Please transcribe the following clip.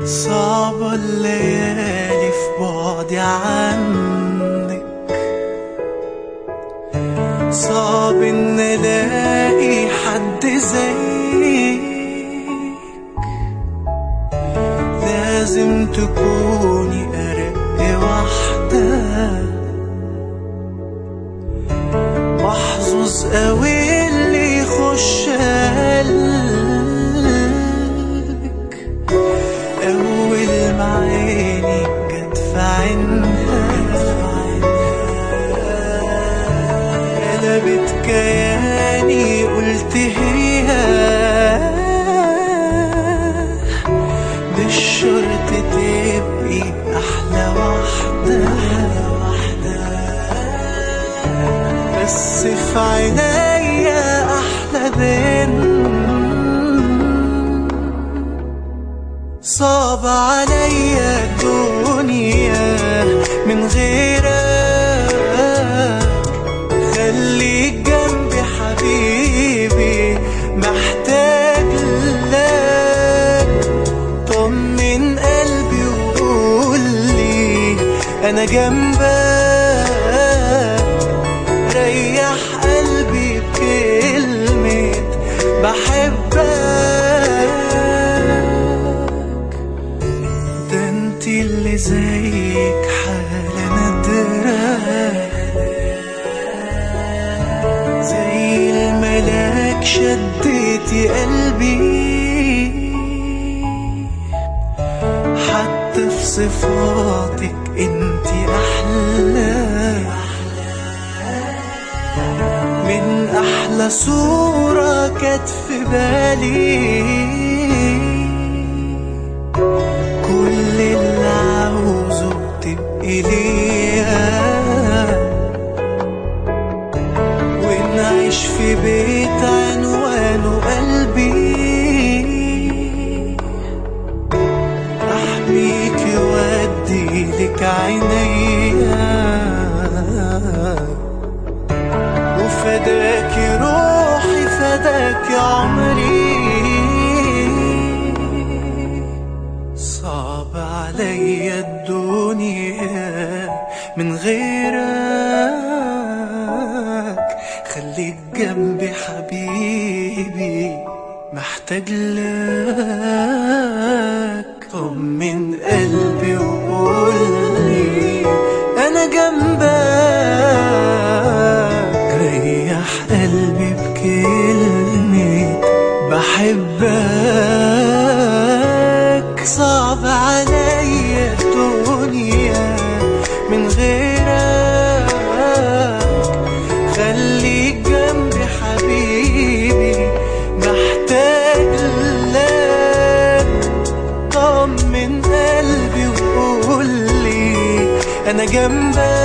صعبة الليالي في بعدي عنك صعب ان الاقي حد زيك لازم تكوني ارق واحدة محظوظ قوي اللي يخش قلبك أول ما عيني جت في عينها قلبت كياني قلت هي مش شرط تبقي أحلى واحدة بس في عينيا أحلى بنت صعب عليا الدنيا من غيرك خليك جنبي حبيبي محتاج لك طمن قلبي وقولي انا جنبك ريح قلبي بكلمة بحبك ده انت اللي زيك حالة نادرة زي الملاك شديتي قلبي حتى في صفاتك انت احلى من احلى صورة كانت في بالي كل اللي عاوزه تبقي ليا ونعيش في بيت عنوانه قلبي احميك وادي لك عينيا وفداكي روحي فداكي عمري صعب عليا الدنيا من غيرك خليك جنبي حبيبي محتاج لك طمن قلبي وقولي انا جنبك ريح قلبي بكلمة بحبك صعب عليا الدنيا من غيرك خليك جنبي حبيبي محتاج لك طمن قلبي وقولي انا جنبك